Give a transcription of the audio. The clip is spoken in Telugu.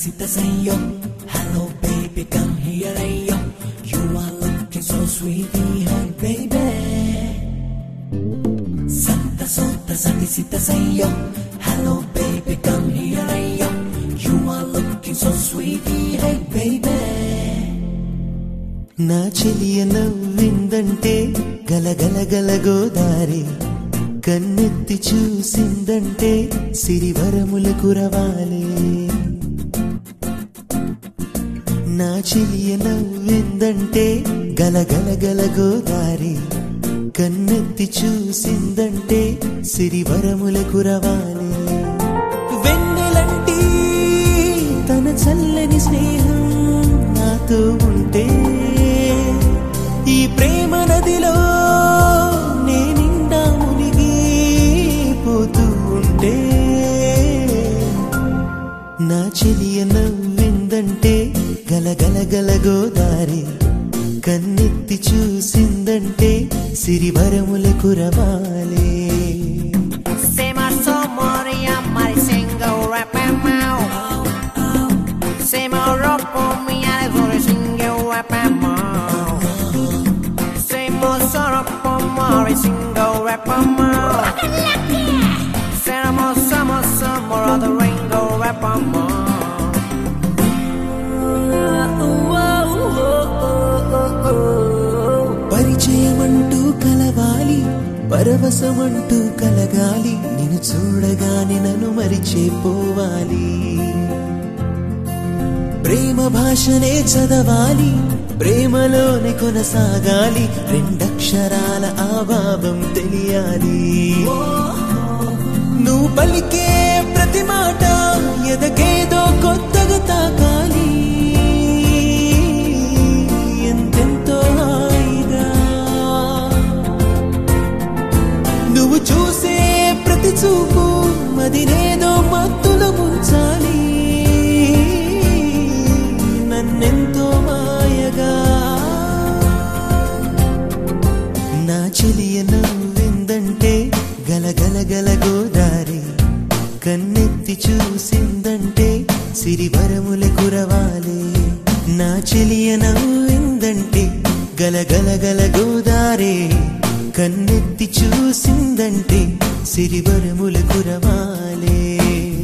sita say yo. Hello baby, come here hey yo. You are looking so sweetie, hey baby. Santa sota sati sita say yo. Hello baby, come here hey yo. You are looking so sweetie, hey baby. నా చెలియ నవ్విందంటే గలగల గల గోదారి కన్నెత్తి చూసిందంటే సిరివరముల కురవాలే నా చెలియ నవ్విందంటే గలగల గల గోదారి కన్నెత్తి చూసిందంటే సిరివరముల కురవాలే వెన్నెలంటి తన చల్లని స్నేహం నాతో ఉంటే ఈ ప్రేమ నదిలో నేనిండా మునిగి పోతూ ఉంటే నా చెలియ నవ్విందంటే గలగల గల గోదారి కన్నెత్తి చూసిందంటే సిరివరముల కురవాలే Se marzo moria marisengo rapamau Se morro por mi ale singo rapamau Se mozoro por mori singo rapamau Se mozo mozo moro the ringo rapamau పరిచయమంటూ కలవాలి పరవశమంటూ కలగాలి నిన్ను చూడగానే నన్ను మరిచేపోవాలి ప్రేమ భాషనే చదవాలి ప్రేమలోనే కొనసాగాలి రెండక్షరాల ఆభావం తెలియాలి నువ్వు పలికే ప్రతి మాట ఎదకేదో కొత్తగా తాకాలి ఎంతెంతో హాయిగా నువ్వు చూసే ప్రతి చూపు మదినేదో మత్తులో ముంచాలి నన్నెంతో మాయగా నా చెలియ నవ్విందంటే గలగల గల గోదారి కన్నెత్తి చూసిందంటే సిరివరముల కురవాలే నా చెలియ నవ్విందంటే గలగల గల గోదారే కన్నెత్తి చూసిందంటే సిరివరముల కురవాలే